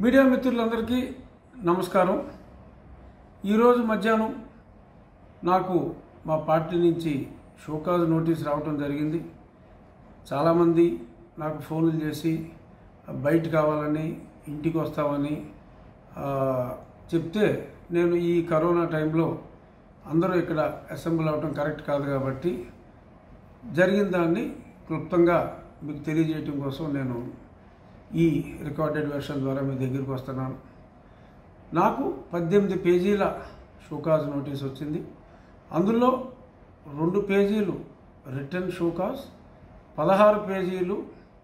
media మిత్రులందరికీ నమస్కారం ఈరోజు మధ్యాహ్నం నాకు మా పార్టీ నుంచి షోకాజ్ నోటీస్ రావటం జరిగింది చాలామంది నాకు ఫోన్లు చేసి బయట కావాలని ఇంటికి వస్తామని ఆ, చెప్తే నేను ఈ కరోనా టైంలో అందరూ ఇక్కడ అసెంబ్ల్ అవటం కరెక్ట్ కాదు కాబట్టి జరిగిన దాన్ని క్లుప్తంగా మీకు తెలియజేయటం కోసం నేను ఈ రికార్డెడ్ వెర్షన్ ద్వారా మీ దగ్గరికి వస్తున్నాను నాకు పద్దెనిమిది పేజీల షోకాజ్ నోటీస్ వచ్చింది అందులో రెండు పేజీలు రిటర్న్ షోకాజ్ పదహారు పేజీలు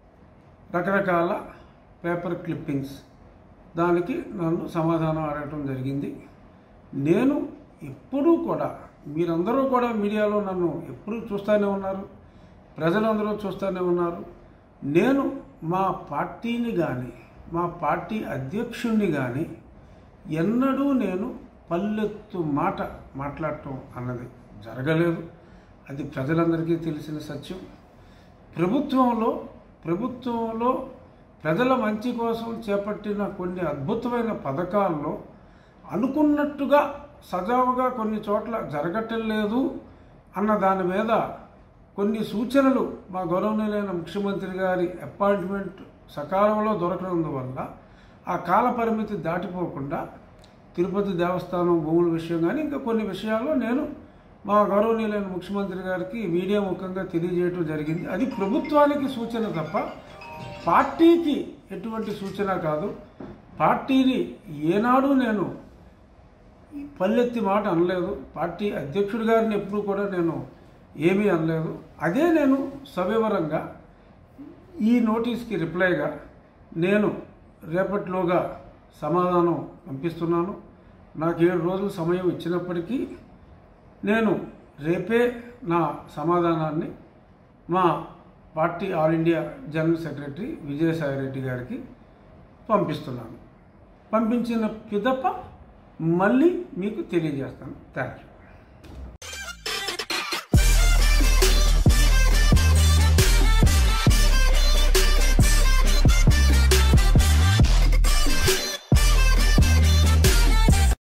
రకరకాల పేపర్ క్లిప్పింగ్స్ దానికి నన్ను సమాధానం అడగటం జరిగింది నేను ఎప్పుడూ కూడా మీరందరూ కూడా మీడియాలో నన్ను ఎప్పుడూ చూస్తూనే ఉన్నారు ప్రజలందరూ చూస్తూనే ఉన్నారు నేను మా పార్టీని కానీ మా పార్టీ అధ్యక్షుణ్ణి కానీ ఎన్నడూ నేను పల్లెత్తు మాట మాట్లాడటం అన్నది జరగలేదు అది ప్రజలందరికీ తెలిసిన సత్యం ప్రభుత్వంలో ప్రభుత్వంలో ప్రజల మంచి కోసం చేపట్టిన కొన్ని అద్భుతమైన పథకాల్లో అనుకున్నట్టుగా సజావుగా కొన్ని చోట్ల జరగటం లేదు అన్న దాని మీద కొన్ని సూచనలు మా గౌరవనీయులైన ముఖ్యమంత్రి గారి అపాయింట్మెంట్ సకాలంలో దొరకనందువల్ల ఆ కాల పరిమితి దాటిపోకుండా తిరుపతి దేవస్థానం భూముల విషయం కానీ ఇంకా కొన్ని విషయాల్లో నేను మా గౌరవనీయులైన ముఖ్యమంత్రి గారికి మీడియా ముఖంగా తెలియజేయడం జరిగింది అది ప్రభుత్వానికి సూచన తప్ప పార్టీకి ఎటువంటి సూచన కాదు పార్టీని ఏనాడు నేను పల్లెత్తి మాట అనలేదు పార్టీ అధ్యక్షుడి గారిని ఎప్పుడు కూడా నేను ఏమీ అనలేదు అదే నేను సవివరంగా ఈ నోటీస్కి రిప్లైగా నేను రేపటిలోగా సమాధానం పంపిస్తున్నాను నాకు ఏడు రోజులు సమయం ఇచ్చినప్పటికీ నేను రేపే నా సమాధానాన్ని మా party all India general secretary Vijayasaireddy గారికి పంపిస్తున్నాను పంపించిన పిదప మళ్ళీ మీకు తెలియజేస్తాను థ్యాంక్ యూ